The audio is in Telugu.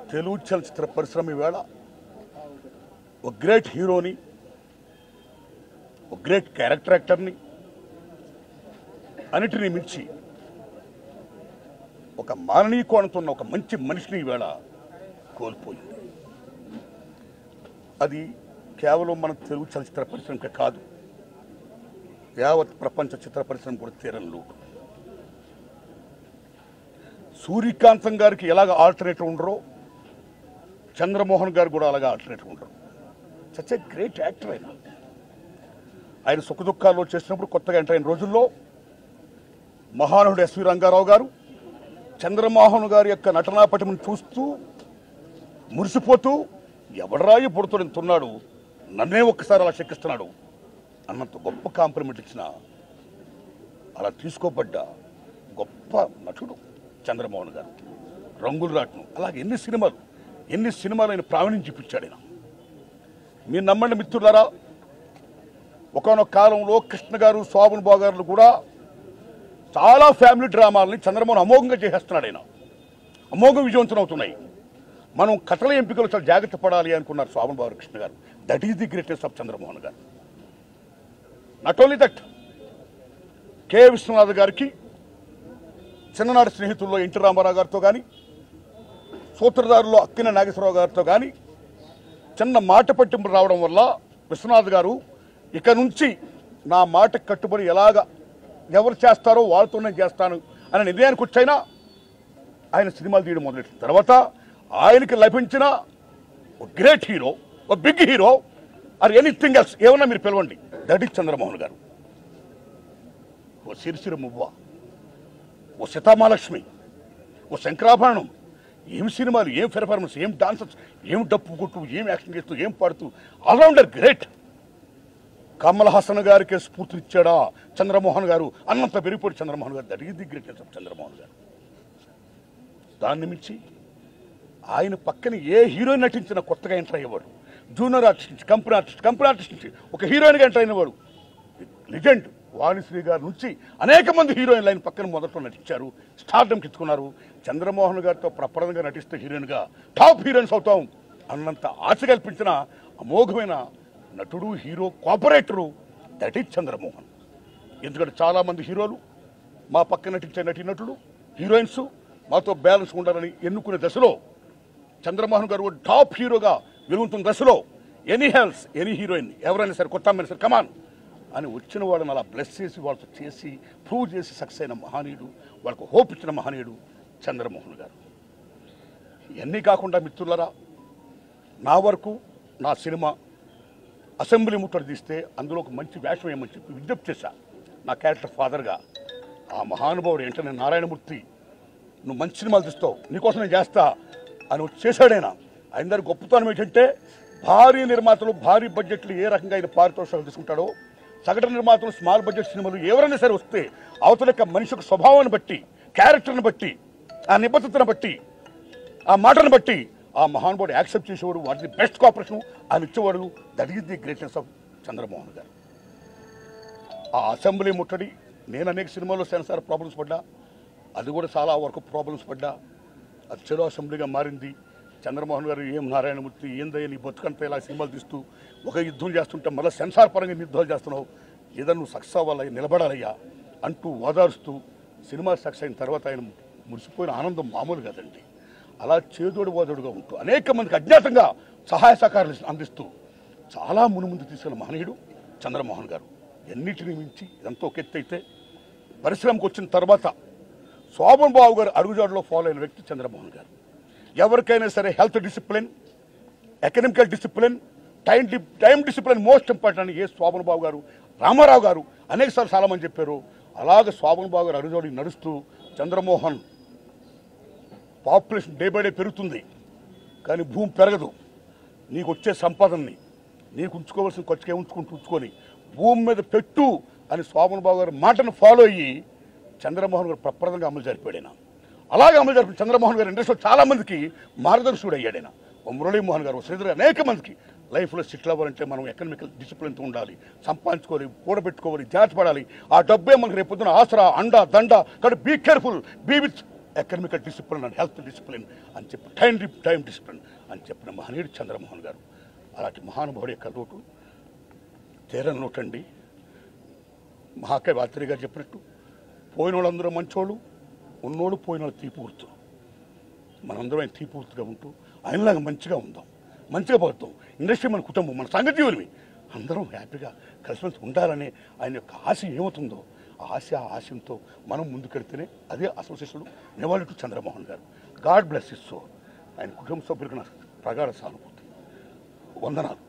తెలుగు చలచిత్ర పరిశ్రమ ఈవేళ ఒక గ్రేట్ హీరోని ఒక గ్రేట్ క్యారెక్టర్ యాక్టర్ని అన్నిటినీ మించి ఒక మాననీయ కోణంతో ఉన్న ఒక మంచి మనిషిని ఈవేళ కోల్పోయింది అది కేవలం మన తెలుగు చలచిత్ర పరిశ్రమకే కాదు యావత్ ప్రపంచ చిత్ర పరిశ్రమ కూడా తీరని లోటు సూర్యకాంతం గారికి ఎలాగ ఆల్టర్నేటివ్ ఉండరో చంద్రమోహన్ గారు కూడా అలాగే ఆల్టర్నేటివ్ ఉండరు సచ్ ఏ గ్రేట్ యాక్టర్ ఆయన ఆయన సుఖదుఖాల్లో చేసినప్పుడు కొత్తగా ఎంటర్ అయిన రోజుల్లో మహానుడు ఎస్వి రంగారావు గారు చంద్రమోహన్ గారి యొక్క నటనా పటిమను చూస్తూ మురిసిపోతూ ఎవడరాయి పుడుతున్నాడు నన్నే ఒక్కసారి అలా చెక్కిస్తున్నాడు అన్నంత గొప్ప కాంప్లిమెంట్ ఇచ్చిన అలా తీసుకోబడ్డ గొప్ప నటుడు చంద్రమోహన్ గారు రంగులు రాట్నం అలాగే ఎన్ని సినిమాలు ఎన్ని సినిమాలు ఆయన ప్రావీణ్యం చూపించాడు ఆయన మీరు నమ్మండి మిత్రులారా ఒకనొక కాలంలో కృష్ణ గారు శోభన్ బాబు గారు కూడా చాలా ఫ్యామిలీ డ్రామాలని చంద్రమోహన్ అమోఘంగా చేసేస్తున్నాడు ఆయన అమోఘ విజయవంతం అవుతున్నాయి మనం కథల ఎంపికలు చాలా జాగ్రత్త పడాలి అనుకున్నారు Shobhan Babu Krishna garu that is the greatest of Chandramohan garu not only that K Viswanath గారికి చిన్ననాటి స్నేహితుల్లో ఎన్టీ రామారావు గారితో కానీ సూత్రధారులో అక్కిన నాగేశ్వరరావు గారితో కానీ చిన్న మాట పట్టింపు రావడం వల్ల విశ్వనాథ్ గారు ఇక నుంచి నా మాట కట్టుబడి ఎలాగ ఎవరు చేస్తారో వాళ్ళతోనే చేస్తాను అనే నిర్ణయానికి వచ్చైనా ఆయన సినిమాలు తీయడం మొదలెట్టిన తర్వాత ఆయనకి లభించిన ఒక గ్రేట్ హీరో ఒక big hero or anything else ఏమన్నా మీరు పిలవండి దట్ ఈస్ చంద్రమోహన్ గారు ఓ సిరిసిరి మువ్వ ఓ సీతామహాలక్ష్మి ఓ శంకరాభరణం ఏం సినిమాలు ఏం పెర్ఫార్మెన్స్ ఏం డాన్సర్స్ ఏం డప్పు కొట్టు ఏం యాక్షన్ చేస్తూ ఏం పాడుతూ ఆల్రౌండర్ గ్రేట్ కమల్ హాసన్ గారికి స్ఫూర్తినిచ్చాడా చంద్రమోహన్ గారు అన్నంత పెరిగిపోయి Chandramohan garu that is the greatest of Chandramohan garu దాన్ని మించి ఆయన పక్కన ఏ హీరోయిన్ నటించిన కొత్తగా ఎంటర్ అయ్యేవాడు జూనియర్ ఆర్టిస్ట్ నుంచి కంపెనీ ఆర్టిస్ట్ కంపెనీ ఆర్టిస్ట్ నుంచి ఒక హీరోయిన్గా ఎంటర్ అయినవాడు లిజెండ్ వాణిశ్రీ గారి నుంచి అనేక మంది హీరోయిన్లు ఆయన పక్కన మొదట్లో నటించారు స్టార్డమ్ కిచ్చుకున్నారు చంద్రమోహన్ గారితో ప్రప్రదంగా నటిస్తే హీరోయిన్గా టాప్ హీరోయిన్స్ అవుతాం అన్నంత ఆశ కల్పించిన అమోఘమైన నటుడు hero cooperator that is Chandramohan ఎందుకంటే చాలామంది హీరోలు మా పక్కన నటించే నటీనటులు హీరోయిన్స్ మాతో బ్యాలెన్స్ ఉండాలని ఎన్నుకునే దశలో చంద్రమోహన్ గారు ఒక టాప్ హీరోగా వెలుగుతున్న దశలో ఎనీ హెల్స్ ఎనీ హీరోయిన్ ఎవరైనా సరే కొత్త అమ్మాయినా సరే కమాన్ అని వచ్చిన వాళ్ళని అలా బ్లెస్ చేసి వాళ్ళతో చేసి ప్రూవ్ చేసి సక్సెస్ అయిన మహనీయుడు వాళ్ళకు హోప్ ఇచ్చిన మహనీయుడు చంద్రమోహన్ గారు ఇవన్నీ కాకుండా మిత్రులరా నా వరకు నా సినిమా అసెంబ్లీ ముట్టడి తీస్తే అందులో ఒక మంచి వేషం ఏమని చెప్పి విజ్ఞప్తి చేశా నా క్యారెక్టర్ ఫాదర్గా ఆ మహానుభావుడు వెంటనే నారాయణమూర్తి నువ్వు మంచి సినిమాలు తీస్తావు నీకోసం నేను చేస్తా అని వచ్చి చేశాడైనా ఆయన దగ్గర గొప్పతనం ఏంటంటే భారీ నిర్మాతలు భారీ బడ్జెట్లు ఏ రకంగా ఆయన పారితోషికాలు తీసుకుంటాడో సగటు నిర్మాతలు స్మాల్ బడ్జెట్ సినిమాలు ఎవరైనా సరే వస్తే అవతల యొక్క మనిషి యొక్క స్వభావాన్ని బట్టి క్యారెక్టర్ని బట్టి ఆ నిబద్ధతను బట్టి ఆ మాటను బట్టి ఆ మహానుభావుడు యాక్సెప్ట్ చేసేవాడు వాటిని బెస్ట్ కోఆపరేషన్ ఆయన ఇచ్చేవాడు that is the greatest of Chandramohan garu ఆ అసెంబ్లీ ముట్టడి నేను అనేక సినిమాల్లో సెన్సార్ ప్రాబ్లమ్స్ పడ్డా అది కూడా చాలా వరకు ప్రాబ్లమ్స్ పడ్డా అది చెరో అసెంబ్లీగా మారింది చంద్రమోహన్ గారు ఏం నారాయణమూర్తి ఏందయ్య నీ బతుకంతా ఇలా సినిమాలు తీస్తూ ఒక యుద్ధం చేస్తుంటే మళ్ళీ సెన్సార్ పరంగా నీ యుద్ధాలు చేస్తున్నావు ఏదన్నా నువ్వు సక్సెస్ అవ్వాలయ్యా నిలబడాలయ్యా అంటూ ఓదారుస్తూ సినిమా సక్సెస్ అయిన తర్వాత ఆయన మురిసిపోయిన ఆనందం మామూలు కాదండి అలా చేదోడు ఓదోడుగా ఉంటూ అనేక మందికి అజ్ఞాతంగా సహాయ సహకారాలు అందిస్తూ చాలా మునుముందు తీసుకెళ్ళిన మహనీయుడు చంద్రమోహన్ గారు ఎన్నిటిని మించి ఇదంతా ఒక ఎత్తు అయితే పరిశ్రమకు వచ్చిన తర్వాత శోభన్ బాబు గారు అడుగుజాడలో ఫాలో అయిన వ్యక్తి చంద్రమోహన్ గారు ఎవరికైనా సరే health discipline economical discipline time D time discipline most important అని ఏ శోభన్ బాబు గారు రామారావు గారు అనేక సార్లు చాలామంది చెప్పారు అలాగే శోభన్ బాబు గారు అడుగుజోడి నడుస్తూ Chandramohan population day by day పెరుగుతుంది కానీ భూమి పెరగదు నీకు వచ్చే సంపాదనని నీకు ఉంచుకోవాల్సిన ఖర్చుకే ఉంచుకుంటూ ఉంచుకొని భూమి మీద పెట్టు అని శోభన్ బాబు గారి మాటను ఫాలో అయ్యి చంద్రమోహన్ గారు ప్రప్రదంగా అమలు జరిపాడైనా అలాగే అమలు జరిపిన చంద్రమోహన్ గారు ఇండస్ట్రీలో చాలా మందికి మార్గదర్శకుడు అయ్యాడైనా ఓ మురళీమోహన్ గారు ఓ శ్రీధర్ గారు, అనేక మందికి లైఫ్లో సెటిల్ అవ్వాలంటే మనం ఎకనామికల్ డిసిప్లిన్తో ఉండాలి సంపాదించుకోవాలి కూడబెట్టుకోవాలి జాగ్రత్త పడాలి ఆ డబ్బే మనకు రేపు పొద్దున ఆసరా అండ దండ కాబట్టి be careful be with economical discipline and health discipline అని చెప్పి టైం టైం డిసిప్లిన్ అని చెప్పిన మహనీయుడు చంద్రమోహన్ గారు అలాంటి మహానుభావుడి యొక్క లోటు తీరని లోటండి మహాకవి వాత్రి గారు చెప్పినట్టు పోయిన వాళ్ళందరూ మంచోళ్ళు ఉన్నోళ్ళు పోయిన వాళ్ళు తీపి గుర్తు మనందరం ఆయన తీపి గుర్తుగా ఉంటూ ఆయనలాగా మంచిగా ఉందాం మంచిగా పడుతాం ఇండస్ట్రీ మన కుటుంబం మన సంగతీవులవి అందరం హ్యాపీగా కలిసిమెలిసి ఉండాలనే ఆయన యొక్క ఆశ ఏమవుతుందో ఆ ఆశ ఆ ఆశయంతో మనం ముందుకెడితేనే అదే అసోసియేషన్ నివాళి టు చంద్రమోహన్ గారు గాడ్ బ్లెస్ ఇస్ సో ఆయన కుటుంబ సభ్యులకు నా ప్రగాఢ సానుభూతి వందనాలు